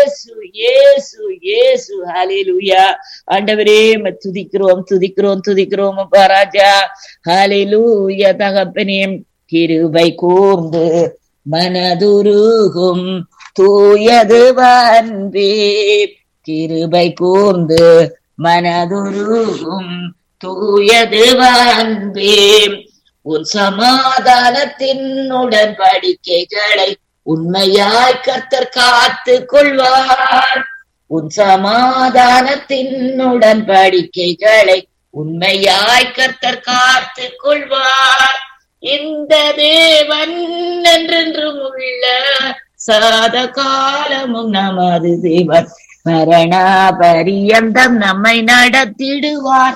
இயேசு இயேசு இயேசு ஹalleluya ஆண்டவரே உம்மை துதிக்கிறோம் துதிக்கிறோம் துதிக்கிறோம் அப்பா ராஜா ஹalleluya தகப்பனே கிருபை கூர்ந்து மனதுருகும் தூயது அன்பே கிருபை கூர்ந்து மனதுருகும் தூயது அன்பே உன் சமாதானத்தின் உடன்படிக்கைகளை உண்மையாய் கர்த்தர் காத்து கொள்வார் உன் சமாதானத்தின் உடன்படிக்கைகளை உண்மையாய் கர்த்தர் காத்து கொள்வார் இந்த தேவன் என்றென்றும் உள்ள சாத காலமும் நமது தேவன் மரணா பரியந்தம் நம்மை நடத்திடுவார்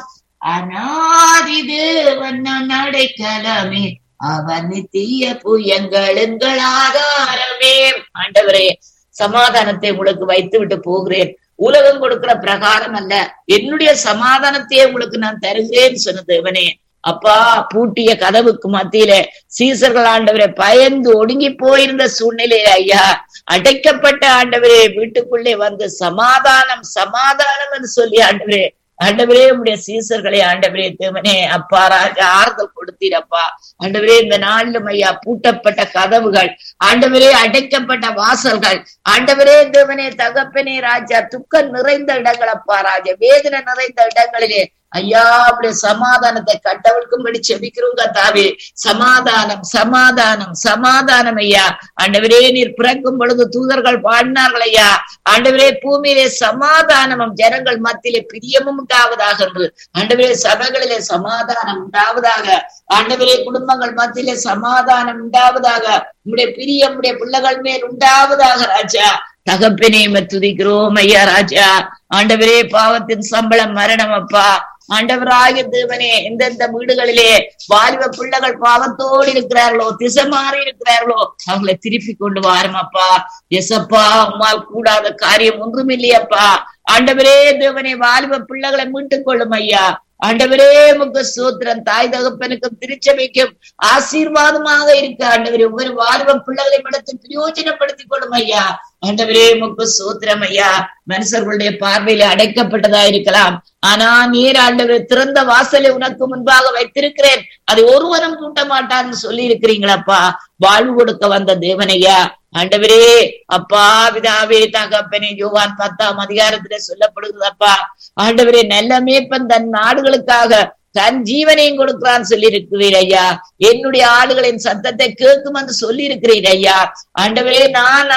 அநாதி தேவன் நான் அடைக்கலமே அவன் நித்திய புயங்களுங்கள் ஆதாரமே ஆண்டவரே சமாதானத்தை உங்களுக்கு வைத்து விட்டு போகிறேன் உலகம் கொடுக்கிற பிரகாரம் அல்ல என்னுடைய சமாதானத்தையே உங்களுக்கு நான் தருகிறேன் சொன்ன தேவனே அப்பா பூட்டிய கதவுக்கு மத்தியில சீசர்கள் ஆண்டவரை பயந்து ஒடுங்கி போயிருந்த சூழ்நிலையில ஐயா அடைக்கப்பட்ட ஆண்டவரே வீட்டுக்குள்ளே வந்து சமாதானம் சமாதானம் என்று சொல்லி ஆண்டவரே ஆண்டவரே உடைய சீசர்களை ஆண்டவரே தேவனே அப்பா ராஜா ஆறுதல் கொடுத்தீரப்பா ஆண்டவரே இந்த நாளிலும் ஐயா பூட்டப்பட்ட கதவுகள் ஆண்டவரே அடைக்கப்பட்ட வாசல்கள் ஆண்டவரே தேவனே தகப்பனே ராஜா துக்கம் நிறைந்த இடங்கள் அப்பா ராஜா வேதனை நிறைந்த இடங்களிலே ஐயா அப்படி சமாதானத்தை கட்டவிழ்க்கும்படி செபிக்கிறோம் கத்தாவே சமாதானம் சமாதானம் சமாதானம் ஐயா ஆண்டவரே நீர் பிறக்கும் பொழுது தூதர்கள் பாடினார்கள் ஐயா ஆண்டவரே பூமியிலே சமாதானமும் ஜனங்கள் மத்தியிலே பிரியமும் உண்டாவதாக என்று ஆண்டவரே சபைகளிலே சமாதானம் உண்டாவதாக ஆண்டவரே குடும்பங்கள் மத்தியிலே சமாதானம் உண்டாவதாக உம்முடைய பிரியம் உடைய பிள்ளைகள் மேல் உண்டாவதாக ராஜா தகப்பனே துதிக்கிறோம் ஐயா ராஜா ஆண்டவரே பாவத்தின் சம்பளம் மரணம் அப்பா ஆண்டவராய தேவனே எந்தெந்த வீடுகளிலே வாலிப பிள்ளைகள் பாவத்தோடு இருக்கிறார்களோ திசை மாறி இருக்கிறார்களோ அவங்களை திருப்பி கொண்டு வாருமப்பா எசப்பா உம்மால் கூடாத காரியம் ஒன்றும் இல்லையப்பா ஆண்டவரே தேவனே வாலிப பிள்ளைகளை மீட்டுக் கொள்ளும் ஐயா ஆண்டவரே முக சூத்திரம் தாய் தகப்பனுக்கும் திருச்சபைக்கும் ஆசீர்வாதமாக இருக்க ஆண்டவரே ஒவ்வொரு வாலிப பிள்ளைகளை இடத்தை பிரயோஜனப்படுத்திக் கொள்ளும் ஐயா ஆண்டவரே முக்கு சூத்திரம் ஐயா மனுஷர்களுடைய பார்வையில அடைக்கப்பட்டதா இருக்கலாம் ஆனா நீர் ஆண்டவரே திறந்த வாசலை உனக்கு முன்பாக வைத்திருக்கிறேன் அதை ஒருவரும் கூட்ட மாட்டான்னு சொல்லி இருக்கிறீங்களப்பா வாழ்வு கொடுக்க வந்த தேவனையா ஆண்டவரே அப்பா விதாவே தகப்பனே யோவான் பத்தாம் அதிகாரத்திலே சொல்லப்படுகிறதப்பா ஆண்டவரே நல்ல மேற்பன் தன் நாடுகளுக்காக தன் ஜீவனையும் கொடுக்கிறான் சொல்லி இருக்கிறீர் ஐயா என்னுடைய ஆடுகளின் சத்தத்தை கேட்கும் என்று சொல்லி இருக்கிறீர் ஐயா ஆண்டவரே நான்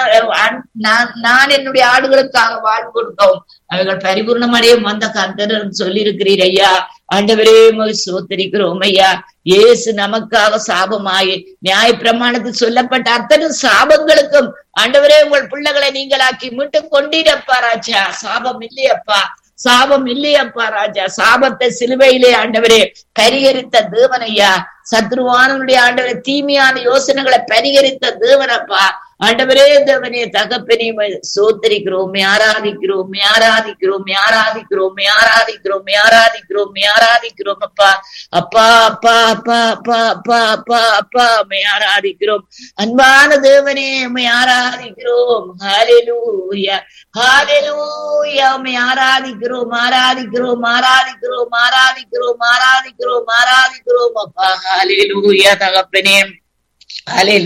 நான் என்னுடைய ஆடுகளுக்காக வாழ்வு கொடுக்கவும் அவர்கள் பரிபூர்ணம் அடையும் வந்த கந்தர் சொல்லி இருக்கிறீர் ஐயா ஆண்டவரே சோத்தரிக்கிறோம் ஐயா இயேசு நமக்காக சாபமாயி நியாய பிரமாணத்தில் சொல்லப்பட்ட அத்தனை சாபங்களுக்கும் ஆண்டவரே உங்கள் பிள்ளைகளை நீங்களாக்கி மீண்டும் கொண்டீரப்பா ராஜா சாபம் இல்லையப்பா சாபம் இல்லையப்பா ராஜா சாபத்தை சிலுவையிலே ஆண்டவரே பரிகரித்த தேவனையா சத்ருவானனுடைய ஆண்டவரை தீமையான யோசனைகளை பரிகரித்த தேவனப்பா ஆண்டவரே தேவனே தகப்பனே சோத்தரிக்கிறோம் ஆராதிக்கிறோம் ஆராதிக்கிறோம் ஆராதிக்கிறோம் ஆராதிக்கிறோம் ஆராதிக்கிறோம் ஆராதிக்கிறோம் அப்பா அப்பா அப்பா அப்பா அப்பா அப்பா அப்பா அப்பா உண்மை ஆராதிக்கிறோம் அன்பான தேவனே உண்மை ஆராதிக்கிறோம் ஹாலெலூயா ஹாலெலூயா உண்மை ஆராதிக்கிறோம் ஆராதிக்கிறோம் ஆராதிக்கிறோம் ஆராதிக்கிறோம் ஆராதிக்கிறோம் ஆராதிக்கிறோம் அப்பா ஹாலெலூயா தகப்பனே ஹalleluya